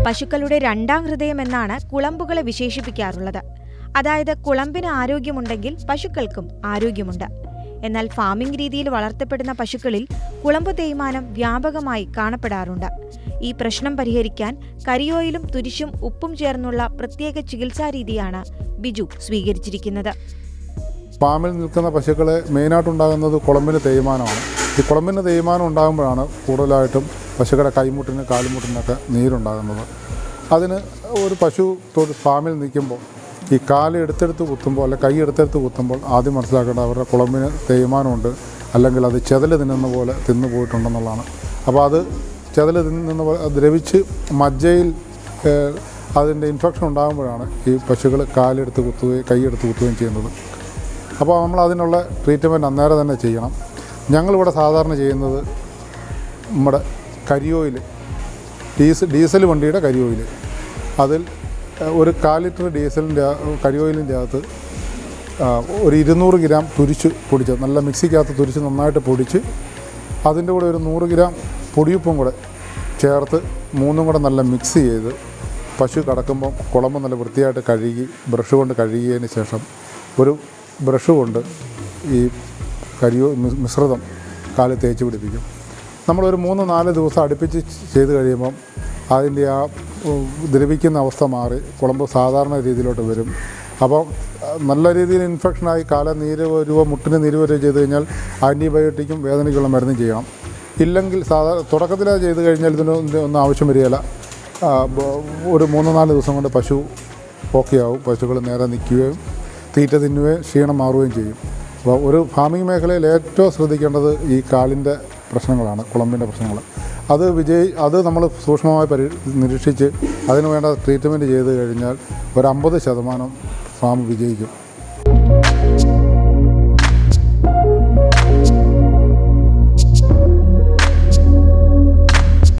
പശുക്കളുടെ രണ്ടാം ഹൃദയം എന്നാണ് കുളമ്പുകളെ വിശേഷിപ്പിക്കാറുള്ളത് അതായത് കുളമ്പിന് ആരോഗ്യമുണ്ടെങ്കിൽ പശുക്കൾക്കും ആരോഗ്യമുണ്ട് എന്നാൽ ഫാമിംഗ് രീതിയിൽ വളർത്തപ്പെടുന്ന പശുക്കളിൽ കുളമ്പ് തേയ്മാനം വ്യാപകമായി കാണപ്പെടാറുണ്ട് ഈ പ്രശ്നം പരിഹരിക്കാൻ കരിയോയിലും തുരിശും ഉപ്പും ചേർന്നുള്ള പ്രത്യേക ചികിത്സാ രീതിയാണ് ബിജു സ്വീകരിച്ചിരിക്കുന്നത് ഫാമിൽ നിൽക്കുന്ന പശുക്കളെ മെയിനായിട്ടുണ്ടാകുന്നത് കുളമ്പിന് തേയ്മാനമാണ് ഈ കുളമ്പിന് തേയ്മാനം ഉണ്ടാകുമ്പോഴാണ് കൂടുതലായിട്ടും പശുക്കളുടെ കൈമുട്ടിന് കാലുമുട്ടിനൊക്കെ നീരുണ്ടാകുന്നത് അതിന് ഒരു പശു തൊട്ട് ഫാമിൽ നിൽക്കുമ്പോൾ ഈ കാല് എടുത്തെടുത്ത് കുത്തുമ്പോൾ അല്ലെ കൈ എടുത്തെടുത്ത് കുത്തുമ്പോൾ ആദ്യം മനസ്സിലാക്കേണ്ടത് അവരുടെ കുളമ്പിന് തേയ്മാനമുണ്ട് അല്ലെങ്കിൽ അത് ചെതല് തിന്നുന്ന പോലെ തിന്നു പോയിട്ടുണ്ടെന്നുള്ളതാണ് അപ്പോൾ അത് ചെതല് തിന്നുന്ന പോലെ അത് ദ്രവിച്ച് മജ്ജയിൽ ഏഹ്, അതിൻ്റെ ഇൻഫെക്ഷൻ ഉണ്ടാകുമ്പോഴാണ് ഈ പശുക്കൾ കാലെടുത്ത് കുത്തുകയും കൈയെടുത്ത് കുത്തുകയും ചെയ്യുന്നത് അപ്പോൾ നമ്മൾ അതിനുള്ള ട്രീറ്റ്മെൻറ്റ് അന്നേരം തന്നെ ചെയ്യണം ഞങ്ങളിവിടെ സാധാരണ ചെയ്യുന്നത് നമ്മുടെ കരിയോയിൽ ഡീസൽ ഡീസൽ വണ്ടിയുടെ കരിയോയിൽ അതിൽ ഏഹ്, ഒരു കാൽ ലിറ്റർ ഡീസലിൻ്റെ കരിയോയിലിൻ്റെ അകത്ത് ആ, ഒരു ഇരുന്നൂറ് ഗ്രാം തുരിച്ച് പൊടിച്ച് നല്ല മിക്സിക്കകത്ത് തുരിച്ച് നന്നായിട്ട് പൊടിച്ച് അതിൻ്റെ കൂടെ ഒരു നൂറ് ഗ്രാം പൊടിയുപ്പും കൂടെ ചേർത്ത് മൂന്നും കൂടെ നല്ല മിക്സ് ചെയ്ത് പശു കടക്കുമ്പം കുളമ്പ് നല്ല വൃത്തിയായിട്ട് കഴുകി ബ്രഷ് കൊണ്ട് കഴുകിയതിന് ശേഷം ഒരു ബ്രഷ് കൊണ്ട് ഈ കരിയോ മി- മിശ്രിതം കാലിൽ തേച്ച് പിടിപ്പിക്കും നമ്മളൊരു മൂന്ന് നാല് ദിവസം അടുപ്പിച്ച് ചെയ്ത് കഴിയുമ്പം അതിൻ്റെ ആ ഉം, ദ്രവിക്കുന്ന അവസ്ഥ മാറി കുളമ്പ് സാധാരണ രീതിയിലോട്ട് വരും അപ്പോൾ അഹ്, നല്ല രീതിയിൽ ഇൻഫെക്ഷനായി കാല നീര് വരുവോ മുട്ടിന് നീര് വരുകയോ ചെയ്ത് കഴിഞ്ഞാൽ ആൻറ്റിബയോട്ടിക്കും വേദനയ്ക്കുള്ള മരുന്നും ചെയ്യണം ഇല്ലെങ്കിൽ സാധാരണ തുടക്കത്തിൽ അത് ചെയ്ത് കഴിഞ്ഞാൽ ഇതിന് ഇതിന് ഒന്നും ആവശ്യം വരികയില്ല ആ, ബ- ഒരു മൂന്ന് നാല് ദിവസം കൊണ്ട് പശു ഓക്കെ ആവും പശുക്കൾ നേരെ നിൽക്കുകയും തീറ്റ തിന്നുകയും ക്ഷീണം മാറുകയും ചെയ്യും അപ്പോൾ ഒരു ഫാമിംഗ് മേഖലയിൽ ഏറ്റവും ശ്രദ്ധിക്കേണ്ടത് ഈ കാലിൻ്റെ പ്രശ്നങ്ങളാണ് കുളമ്പിൻ്റെ പ്രശ്നങ്ങൾ അത് വിജയി അത് നമ്മൾ സൂക്ഷ്മമായി പരി നിരീക്ഷിച്ച് അതിന് വേണ്ട ട്രീറ്റ്മെൻറ്റ് ചെയ്ത് കഴിഞ്ഞാൽ ഒരു അമ്പത് ശതമാനം ഫാം വിജയിക്കും